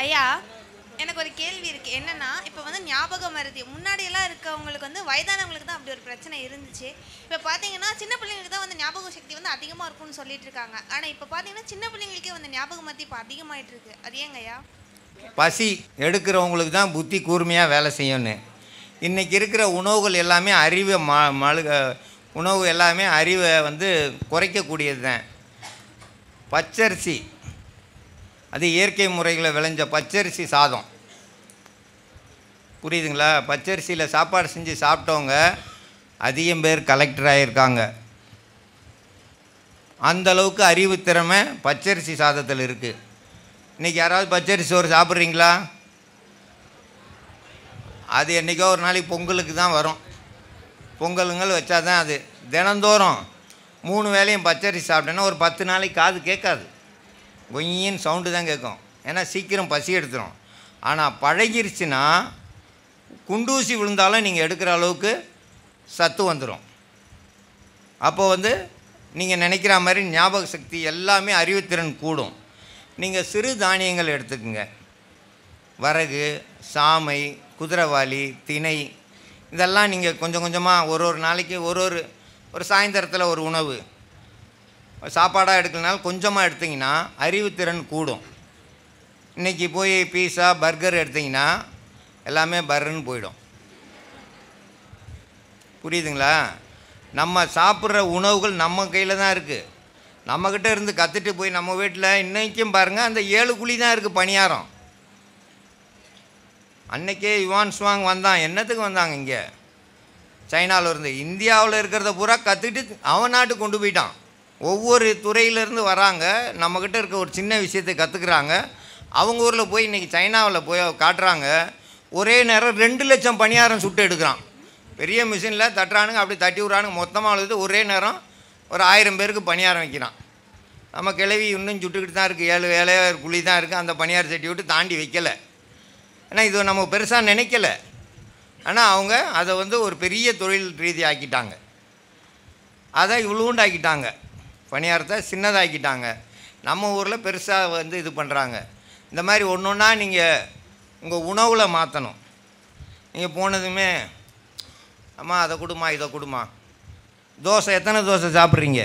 ஐயா எனக்கு ஒரு கேள்வி இருக்கு என்னன்னா இப்போ வந்து ஞாபக மருதி முன்னாடி எல்லாம் இருக்கவங்களுக்கு வந்து வயதானவங்களுக்கு தான் அப்படி ஒரு பிரச்சனை இருந்துச்சு இப்போ பார்த்தீங்கன்னா சின்ன பிள்ளைங்களுக்கு தான் வந்து ஞாபக சக்தி வந்து அதிகமாக இருக்கும்னு சொல்லிட்டு இருக்காங்க ஆனால் இப்போ பார்த்தீங்கன்னா சின்ன பிள்ளைங்களுக்கே வந்து ஞாபக மருதி இப்போ அதிகமாயிட்டு இருக்கு அது ஏங்க ஐயா பசி எடுக்கிறவங்களுக்கு தான் புத்தி கூர்மையாக வேலை செய்யும்னு இன்றைக்கி இருக்கிற உணவுகள் எல்லாமே அறிவை ம மழுக உணவு எல்லாமே அறிவை வந்து குறைக்கக்கூடியது தான் பச்சரிசி அது இயற்கை முறையில் விளைஞ்ச பச்சரிசி சாதம் புரியுதுங்களா பச்சரிசியில் சாப்பாடு செஞ்சு சாப்பிட்டவங்க அதிகம் பேர் கலெக்டர் ஆகியிருக்காங்க அந்த அளவுக்கு அறிவு திறமை பச்சரிசி சாதத்தில் இருக்குது இன்றைக்கி யாராவது பச்சரிசி சோறு சாப்பிட்றீங்களா அது என்றைக்கோ ஒரு நாளைக்கு பொங்கலுக்கு தான் வரும் பொங்கலுங்கள் வச்சா தான் அது தினந்தோறும் மூணு வேளையும் பச்சரிசி சாப்பிட்டேன்னா ஒரு பத்து நாளைக்கு காது கேட்காது கொய்யின்னு சவுண்டு தான் கேட்கும் ஏன்னா சீக்கிரம் பசி எடுத்துரும் ஆனால் பழகிருச்சுன்னா குண்டூசி விழுந்தாலும் நீங்கள் எடுக்கிற அளவுக்கு சத்து வந்துடும் அப்போ வந்து நீங்கள் நினைக்கிற மாதிரி ஞாபக சக்தி எல்லாமே அறிவுத்திறன் கூடும் நீங்கள் சிறு தானியங்கள் எடுத்துக்கோங்க வரகு சாமை குதிரைவாலி திணை இதெல்லாம் நீங்கள் கொஞ்சம் கொஞ்சமாக ஒரு ஒரு நாளைக்கு ஒரு ஒரு ஒரு சாயந்தரத்தில் ஒரு உணவு சாப்பாடாக எடுக்கலனாலும் கொஞ்சமாக எடுத்திங்கன்னா அறிவுத்திறன் கூடும் இன்றைக்கி போய் பீஸா பர்கர் எடுத்திங்கன்னா எல்லாமே பர்ன்னு போயிடும் புரியுதுங்களா நம்ம சாப்பிட்ற உணவுகள் நம்ம கையில் தான் இருக்குது நம்மக்கிட்ட இருந்து கற்றுட்டு போய் நம்ம வீட்டில் இன்றைக்கும் பாருங்கள் அந்த ஏழு குழி தான் இருக்குது பணியாரம் அன்னைக்கே யுவான் ஸ்வாங் வந்தான் என்னத்துக்கு வந்தாங்க இங்கே சைனாவில் இருந்து இந்தியாவில் இருக்கிறத பூரா கற்றுக்கிட்டு அவன் நாட்டுக்கு கொண்டு போயிட்டான் ஒவ்வொரு துறையிலேருந்து வராங்க நம்மக்கிட்ட இருக்க ஒரு சின்ன விஷயத்தை கற்றுக்குறாங்க அவங்க ஊரில் போய் இன்றைக்கி சைனாவில் போய் காட்டுறாங்க ஒரே நேரம் ரெண்டு லட்சம் பணியாரம் சுட்டு எடுக்கிறான் பெரிய மிஷினில் தட்டுறானுங்க அப்படி தட்டி விட்றானுங்க மொத்தமாக அழுது ஒரே நேரம் ஒரு ஆயிரம் பேருக்கு பணியாரம் வைக்கிறான் நம்ம கிளவி இன்னும் சுட்டுக்கிட்டு தான் இருக்குது ஏழு வேலையார் குழி தான் இருக்குது அந்த பணியார சட்டி விட்டு தாண்டி வைக்கலை ஏன்னா இது நம்ம பெருசாக நினைக்கல ஆனால் அவங்க அதை வந்து ஒரு பெரிய தொழில் ரீதி ஆக்கிட்டாங்க அதை இவ்வளோண்டாக்கிட்டாங்க பணியாரத்தை சின்னதாக்கிட்டாங்க நம்ம ஊரில் பெருசாக வந்து இது பண்ணுறாங்க இந்த மாதிரி ஒன்று ஒன்றா நீங்கள் உங்கள் உணவில் மாற்றணும் நீங்கள் போனதுமே அம்மா அதை கொடுமா இதை கொடுமா தோசை எத்தனை தோசை சாப்பிட்றீங்க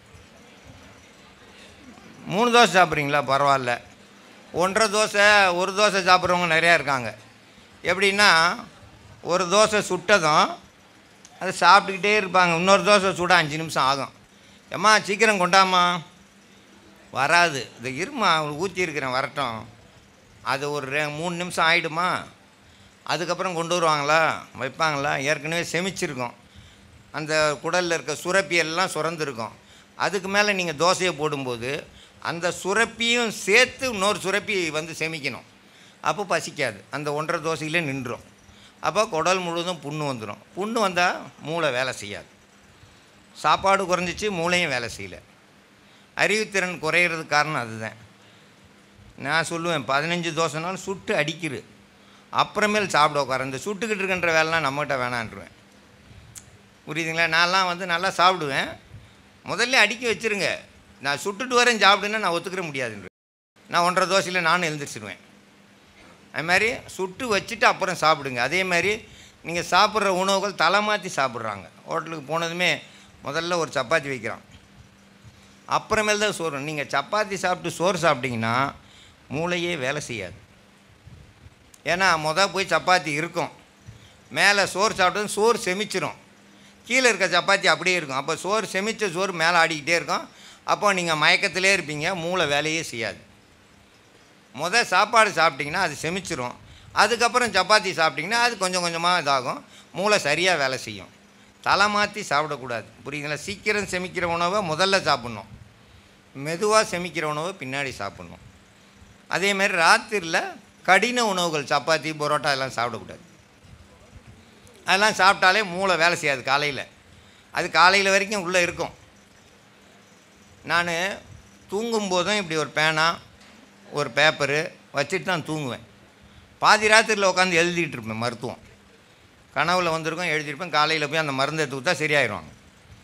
மூணு தோசை சாப்பிட்றீங்களா பரவாயில்ல ஒன்றரை தோசை ஒரு தோசை சாப்பிட்றவங்க நிறையா இருக்காங்க எப்படின்னா ஒரு தோசை சுட்டதும் அதை சாப்பிட்டுக்கிட்டே இருப்பாங்க இன்னொரு தோசை சுட அஞ்சு நிமிஷம் ஆகும் ஏம்மா சீக்கிரம் கொண்டாம்மா வராது இது இருமா ஊற்றி இருக்கிறேன் வரட்டும் அது ஒரு ரெ மூணு நிமிஷம் ஆகிடுமா அதுக்கப்புறம் கொண்டு வருவாங்களா வைப்பாங்களா ஏற்கனவே செமிச்சிருக்கும் அந்த குடலில் இருக்க சுரப்பி எல்லாம் சுரந்துருக்கும் அதுக்கு மேலே நீங்கள் தோசையை போடும்போது அந்த சுரப்பியும் சேர்த்து இன்னொரு சுரப்பி வந்து செமிக்கணும் அப்போ பசிக்காது அந்த ஒன்றரை தோசையிலே நின்றும் அப்போ குடல் முழுவதும் புண்ணு வந்துடும் புண்ணு வந்தால் மூளை வேலை செய்யாது சாப்பாடு குறைஞ்சிச்சு மூளையும் வேலை செய்யலை அறிவுத்திறன் குறையிறதுக்கு காரணம் அதுதான் நான் சொல்லுவேன் பதினஞ்சு தோசைனாலும் சுட்டு அடிக்கிறு அப்புறமேல் சாப்பிட உட்கார இந்த சுட்டுக்கிட்டு இருக்கின்ற வேலைலாம் நம்மகிட்ட வேணான்ருவேன் புரியுதுங்களா நான்லாம் வந்து நல்லா சாப்பிடுவேன் முதல்ல அடுக்கி வச்சுருங்க நான் சுட்டுட்டு வரேன் சாப்பிடுன்னா நான் ஒத்துக்கிற முடியாதுன்றேன் நான் ஒன்றரை தோசையில் நானும் எழுந்திரிச்சிடுவேன் அது மாதிரி சுட்டு வச்சுட்டு அப்புறம் சாப்பிடுங்க அதே மாதிரி நீங்கள் சாப்பிட்ற உணவுகள் தலை மாற்றி சாப்பிட்றாங்க ஹோட்டலுக்கு போனதுமே முதல்ல ஒரு சப்பாத்தி வைக்கிறான் அப்புறமேல் தான் சோறு நீங்கள் சப்பாத்தி சாப்பிட்டு சோறு சாப்பிட்டீங்கன்னா மூளையே வேலை செய்யாது ஏன்னா மொதல் போய் சப்பாத்தி இருக்கும் மேலே சோறு சாப்பிட்டது சோறு செமிச்சிரும் கீழே இருக்க சப்பாத்தி அப்படியே இருக்கும் அப்போ சோறு செமிச்ச சோறு மேலே ஆடிக்கிட்டே இருக்கும் அப்போ நீங்கள் மயக்கத்திலே இருப்பீங்க மூளை வேலையே செய்யாது முத சாப்பாடு சாப்பிட்டிங்கன்னா அது செமிச்சிரும் அதுக்கப்புறம் சப்பாத்தி சாப்பிட்டிங்கன்னா அது கொஞ்சம் கொஞ்சமாக இதாகும் மூளை சரியாக வேலை செய்யும் தலை மாற்றி சாப்பிடக்கூடாது புரியுதுங்களா சீக்கிரம் செமிக்கிற உணவை முதல்ல சாப்பிட்ணும் மெதுவாக செமிக்கிற உணவை பின்னாடி சாப்பிட்ணும் அதே மாதிரி ராத்திரியில் கடின உணவுகள் சப்பாத்தி பரோட்டா எல்லாம் சாப்பிடக்கூடாது அதெல்லாம் சாப்பிட்டாலே மூளை வேலை செய்யாது காலையில் அது காலையில் வரைக்கும் உள்ளே இருக்கும் நான் தூங்கும்போதும் இப்படி ஒரு பேனா ஒரு பேப்பரு வச்சுட்டு தான் தூங்குவேன் பாதி ராத்திரியில் உட்காந்து எழுதிட்டு இருப்பேன் மருத்துவம் கனவுல வந்திருக்கோம் எழுதியிருப்பேன் காலையில் போய் அந்த மருந்தை தூத்தா சரியாயிடுவாங்க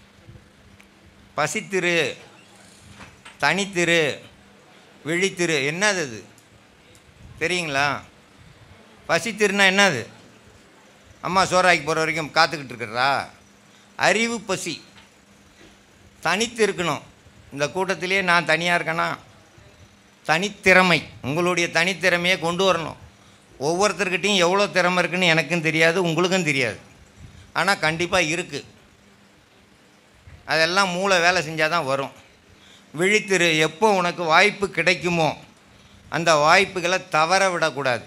பசித்திரு தனித்திரு விழித்திரு என்னது அது தெரியுங்களா பசி திருனா என்னது அம்மா சோறாக்கி போகிற வரைக்கும் காத்துக்கிட்டு இருக்கிறா அறிவு பசி தனித்து இருக்கணும் இந்த கூட்டத்திலே நான் தனியாக இருக்கேனா தனித்திறமை உங்களுடைய தனித்திறமையை கொண்டு வரணும் ஒவ்வொருத்தர்கிட்டையும் எவ்வளோ திறமை இருக்குன்னு எனக்கும் தெரியாது உங்களுக்கும் தெரியாது ஆனால் கண்டிப்பாக இருக்குது அதெல்லாம் மூளை வேலை செஞ்சால் தான் வரும் விழித்திரு எப்போ உனக்கு வாய்ப்பு கிடைக்குமோ அந்த வாய்ப்புகளை தவற விடக்கூடாது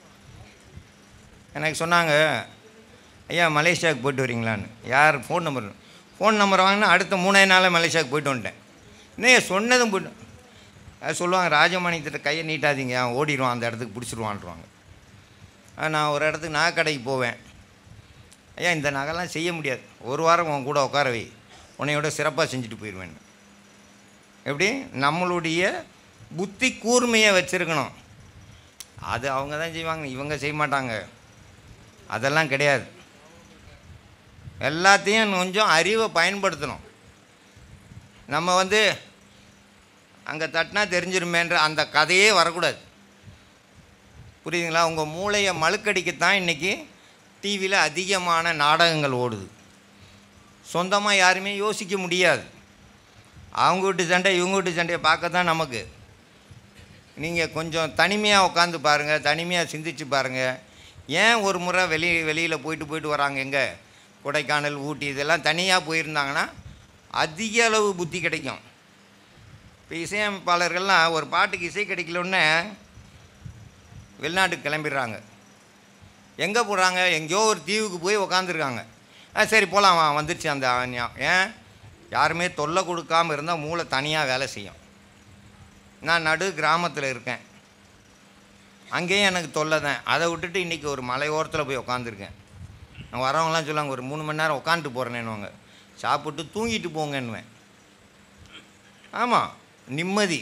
எனக்கு சொன்னாங்க ஐயா மலேசியாவுக்கு போயிட்டு வரீங்களான்னு யார் ஃபோன் நம்பர் ஃபோன் நம்பர் வாங்கினா அடுத்த மூணே நாளில் மலேசியாவுக்கு போயிட்டு வந்துட்டேன் இன்னும் சொன்னதும் போய்ட்டு அது சொல்லுவாங்க ராஜமாணியத்திட்ட கையை நீட்டாதீங்க அவன் ஓடிடுவான் அந்த இடத்துக்கு பிடிச்சிருவான்றாங்க நான் ஒரு இடத்துக்கு நகை கடைக்கு போவேன் ஐயா இந்த நகைலாம் செய்ய முடியாது ஒரு வாரம் உன் கூட உட்கார வை உன்னையோட சிறப்பாக செஞ்சுட்டு போயிடுவேன் எப்படி நம்மளுடைய புத்தி கூர்மையை வச்சுருக்கணும் அது அவங்க தான் செய்வாங்க இவங்க செய்ய மாட்டாங்க அதெல்லாம் கிடையாது எல்லாத்தையும் கொஞ்சம் அறிவை பயன்படுத்தணும் நம்ம வந்து அங்கே தட்டினா தெரிஞ்சிருமேன்ற அந்த கதையே வரக்கூடாது புரியுதுங்களா உங்கள் மூளையை மழுக்கடிக்கத்தான் இன்றைக்கி டிவியில் அதிகமான நாடகங்கள் ஓடுது சொந்தமாக யாருமே யோசிக்க முடியாது அவங்க வீட்டு சண்டை இவங்க வீட்டு சண்டையை பார்க்க தான் நமக்கு நீங்கள் கொஞ்சம் தனிமையாக உட்காந்து பாருங்கள் தனிமையாக சிந்திச்சு பாருங்கள் ஏன் ஒரு முறை வெளி வெளியில் போயிட்டு போயிட்டு வராங்க எங்கே கொடைக்கானல் ஊட்டி இதெல்லாம் தனியாக போயிருந்தாங்கன்னா அதிக அளவு புத்தி கிடைக்கும் இப்போ இசையமைப்பாளர்கள்லாம் ஒரு பாட்டுக்கு இசை கிடைக்கலன்னே வெளிநாட்டுக்கு கிளம்பிடுறாங்க எங்கே போகிறாங்க எங்கேயோ ஒரு தீவுக்கு போய் உக்காந்துருக்காங்க ஆ சரி போகலாம் வா வந்துருச்சு அந்த ஞா- ஏன் யாருமே தொல்லை கொடுக்காம இருந்தால் மூளை தனியாக வேலை செய்யும் நான் நடு கிராமத்தில் இருக்கேன் அங்கேயும் எனக்கு தொல்லை தான் அதை விட்டுட்டு இன்றைக்கி ஒரு மலையோரத்தில் போய் உக்காந்துருக்கேன் நான் வரவங்களாம் சொல்லுவாங்க ஒரு மூணு மணி நேரம் உட்காந்துட்டு போகிறேன்னுவாங்க சாப்பிட்டு தூங்கிட்டு போங்கன்னுவேன் ஆமாம் நிம்மதி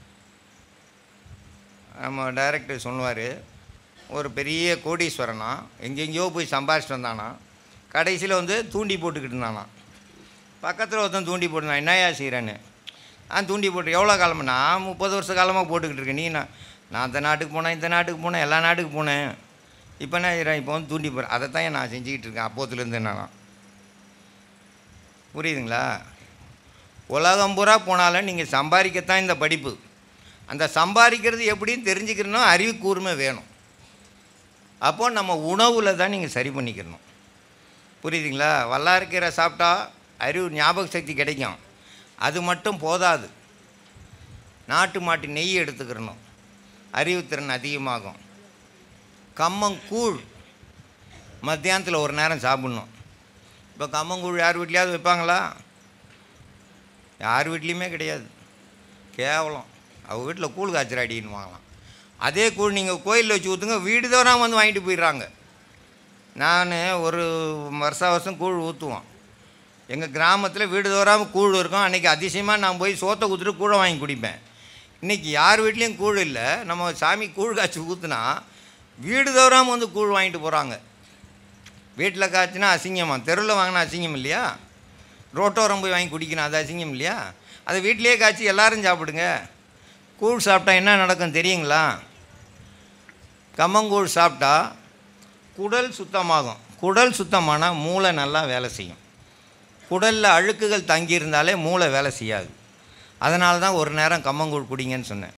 நம்ம டைரக்டர் சொல்லுவார் ஒரு பெரிய கோடீஸ்வரனா எங்கெங்கேயோ போய் சம்பாரிச்சிட்டு வந்தானா கடைசியில் வந்து தூண்டி போட்டுக்கிட்டு இருந்தானா பக்கத்தில் ஒருத்தன் தூண்டி போட்டுருந்தான் என்னையா செய்கிறேன்னு நான் தூண்டி போட்டு எவ்வளோ காலமா நான் முப்பது வருஷ காலமாக போட்டுக்கிட்டு இருக்கேன் நீ நான் நான் அந்த நாட்டுக்கு போனேன் இந்த நாட்டுக்கு போனேன் எல்லா நாட்டுக்கு போனேன் இப்போ என்ன செய்கிறேன் இப்போ வந்து தூண்டி போகிறேன் அதை தான் நான் செஞ்சுக்கிட்டு இருக்கேன் அப்போத்துலேருந்து நான் புரியுதுங்களா உலகம் பூரா போனாலும் நீங்கள் சம்பாதிக்கத்தான் இந்த படிப்பு அந்த சம்பாதிக்கிறது எப்படின்னு தெரிஞ்சுக்கணும் அறிவு கூர்மை வேணும் அப்போது நம்ம உணவில் தான் நீங்கள் சரி பண்ணிக்கிறணும் புரியுதுங்களா வல்லாரக்கீரை சாப்பிட்டா அறிவு ஞாபக சக்தி கிடைக்கும் அது மட்டும் போதாது நாட்டு மாட்டு நெய் எடுத்துக்கிறணும் அறிவுத்திறன் அதிகமாகும் கம்மங்கூழ் மத்தியானத்தில் ஒரு நேரம் சாப்பிட்ணும் இப்போ கம்மங்கூழ் யார் வீட்லையாவது வைப்பாங்களா யார் வீட்லேயுமே கிடையாது கேவலம் அவங்க வீட்டில் கூழ் காய்ச்சல் வாங்கலாம் அதே கூழ் நீங்கள் கோயிலில் வச்சு ஊற்றுங்க வீடு தோறாமல் வந்து வாங்கிட்டு போயிடுறாங்க நான் ஒரு வருஷா வருஷம் கூழ் ஊற்றுவோம் எங்கள் கிராமத்தில் வீடு தோறாமல் கூழ் இருக்கும் அன்றைக்கி அதிசயமாக நான் போய் சோத்தை ஊற்றிட்டு கூழை வாங்கி குடிப்பேன் இன்றைக்கி யார் வீட்லேயும் கூழ் இல்லை நம்ம சாமி கூழ் காய்ச்சி ஊற்றுனா வீடு தோறாமல் வந்து கூழ் வாங்கிட்டு போகிறாங்க வீட்டில் காய்ச்சினா அசிங்கமா தெருவில் வாங்கினா அசிங்கம் இல்லையா ரோட்டோரம் போய் வாங்கி குடிக்கணும் அது அசிங்கம் இல்லையா அதை வீட்டிலேயே காய்ச்சி எல்லாரும் சாப்பிடுங்க கூழ் சாப்பிட்டா என்ன நடக்கும் தெரியுங்களா கம்மங்கூழ் சாப்பிட்டா குடல் சுத்தமாகும் குடல் சுத்தமானால் மூளை நல்லா வேலை செய்யும் குடலில் அழுக்குகள் தங்கியிருந்தாலே மூளை வேலை செய்யாது அதனால தான் ஒரு நேரம் கம்மங்கூழ் குடிங்கன்னு சொன்னேன்